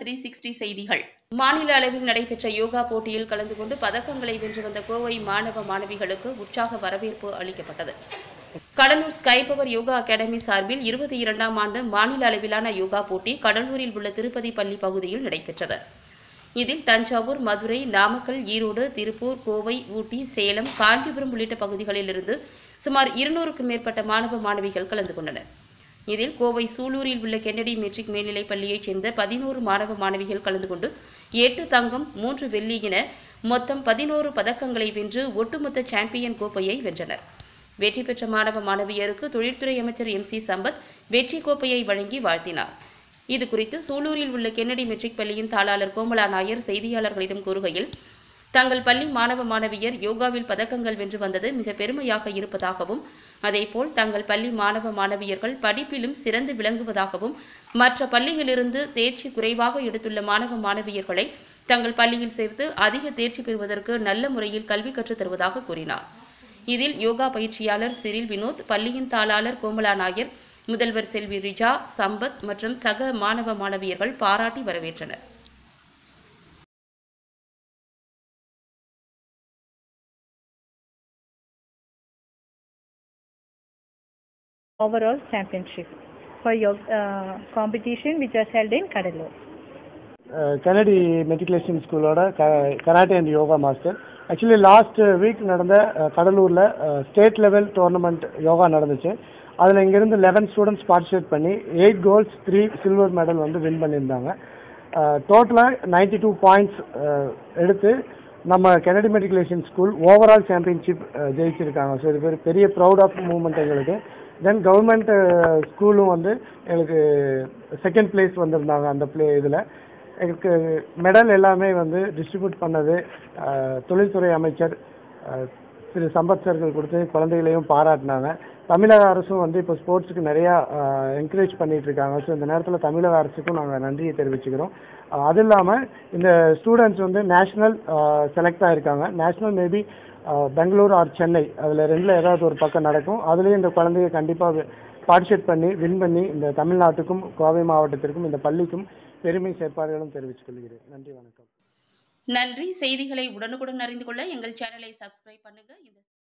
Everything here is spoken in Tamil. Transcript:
த்ரீ சிக்ஸ்டி செய்திகள் மாநில அளவில் நடைபெற்ற யோகா போட்டியில் கலந்து கொண்டு பதக்கங்களை வென்று வந்த கோவை மாணவ மாணவிகளுக்கு உற்சாக வரவேற்பு அளிக்கப்பட்டது Cuddalore sky power yoga academy சார்பில் இருபத்தி இரண்டாம் ஆண்டு மாநில அளவிலான யோகா போட்டி கடலூரில் உள்ள திருப்பதி பள்ளி பகுதியில் நடைபெற்றது இதில் தஞ்சாவூர் மதுரை நாமக்கல் ஈரோடு திருப்பூர் கோவை ஊட்டி சேலம் காஞ்சிபுரம் உள்ளிட்ட பகுதிகளிலிருந்து சுமார் இருநூறுக்கும் மேற்பட்ட மாணவ மாணவிகள் கலந்து கொண்டனர் இதில் கோவை சூலூரில் உள்ள கென்னடி மெட்ரிக் மேல்நிலைப் பள்ளியைச் சேர்ந்த பதினோரு மாணவ மாணவிகள் கலந்து கொண்டு எட்டு தங்கம் மூன்று வெள்ளி என மொத்தம் பதினோரு பதக்கங்களை வென்று ஒட்டுமொத்த சாம்பியன் கோப்பையை வென்றனர் வெற்றி பெற்ற மாணவ மாணவியருக்கு தொழில்துறை அமைச்சர் எம் சி சம்பத் வெற்றி கோப்பையை வழங்கி வாழ்த்தினார் இது குறித்து சூலூரில் உள்ள கென்னடி மெட்ரிக் பள்ளியின் தாளாளர் கோமலா நாயர் செய்தியாளர்களிடம் கூறுகையில் தங்கள் பள்ளி மாணவ மாணவியர் யோகாவில் பதக்கங்கள் வென்று வந்தது மிக பெருமையாக இருப்பதாகவும் அதேபோல் தங்கள் பள்ளி மாணவ மாணவியர்கள் படிப்பிலும் சிறந்து விளங்குவதாகவும் மற்ற பள்ளியிலிருந்து தேர்ச்சி குறைவாக எடுத்துள்ள மாணவ மாணவியர்களை தங்கள் பள்ளியில் சேர்த்து அதிக தேர்ச்சி பெறுவதற்கு நல்ல முறையில் கல்வி கற்றுத் தருவதாக கூறினார் இதில் யோகா பயிற்சியாளர் சிறில் வினோத் பள்ளியின் தாளாளர் கோமலா நாயர் முதல்வர் செல்வி ரிஜா சம்பத் மற்றும் சக மாணவ மாணவியர்கள் பாராட்டி வரவேற்றனர் overall championship for your uh, competition which was held in Kadalur. Kennedy matriculation ஸ்கூலோட க karate and yoga master actually last week நடந்த அஹ், கடலூரில் ஸ்டேட் லெவல் டோர்னமெண்ட் யோகா நடந்துச்சு அதில் இங்கேருந்து லெவன் ஸ்டூடெண்ட்ஸ் பார்ட்டிசிபேட் பண்ணி eight golds three silver medal வந்து வின் பண்ணியிருந்தாங்க டோட்டலாக நைன்டி டூ பாயிண்ட்ஸ் எடுத்து நம்ம Kennedy matriculation school overall championship ஜெயிச்சிருக்காங்க ஸோ இது பெரிய பெரிய ப்ரௌட் ஆஃப் மூமெண்ட் எங்களுக்கு தென் கவர்மெண்ட் ஸ்கூலும் வந்து எங்களுக்கு செகண்ட் பிளேஸ் வந்திருந்தாங்க அந்த ப்ளே இதில் எங்களுக்கு மெடல் எல்லாமே வந்து டிஸ்ட்ரிபியூட் பண்ணது அஹ், தொழில்துறை அமைச்சர் அஹ், திரு சம்பத் சர்கள் கொடுத்து குழந்தைகளையும் பாராட்டினாங்க தமிழக அரசும் வந்து இப்போ ஸ்போர்ட்ஸுக்கு நிறையா என்கரேஜ் பண்ணிட்டு இருக்காங்க ஸோ இந்த நேரத்தில் தமிழக அரசுக்கும் நாங்கள் நன்றியை தெரிவிச்சுக்கிறோம் அஹ், அது இல்லாமல் இந்த ஸ்டூடெண்ட்ஸ் வந்து நேஷ்னல் செலக்ட் ஆகிருக்காங்க national maybe Bangalore or Chennai அதில் ரெண்டில் ஏதாவது ஒரு பக்கம் நடக்கும் அதுலேயும் இந்த குழந்தைய கண்டிப்பாக பார்ட்டிசிபேட் பண்ணி வின் பண்ணி இந்த தமிழ்நாட்டுக்கும் கோவை மாவட்டத்திற்கும் இந்த பள்ளிக்கும் பெருமை சேர்ப்பார்களும் தெரிவித்துக் கொள்கிறேன் நன்றி வணக்கம் நன்றி செய்திகளை உடனுக்குடன் அறிந்து கொள்ள எங்கள் சேனலை சப்ஸ்கிரைப் பண்ணுங்க இந்த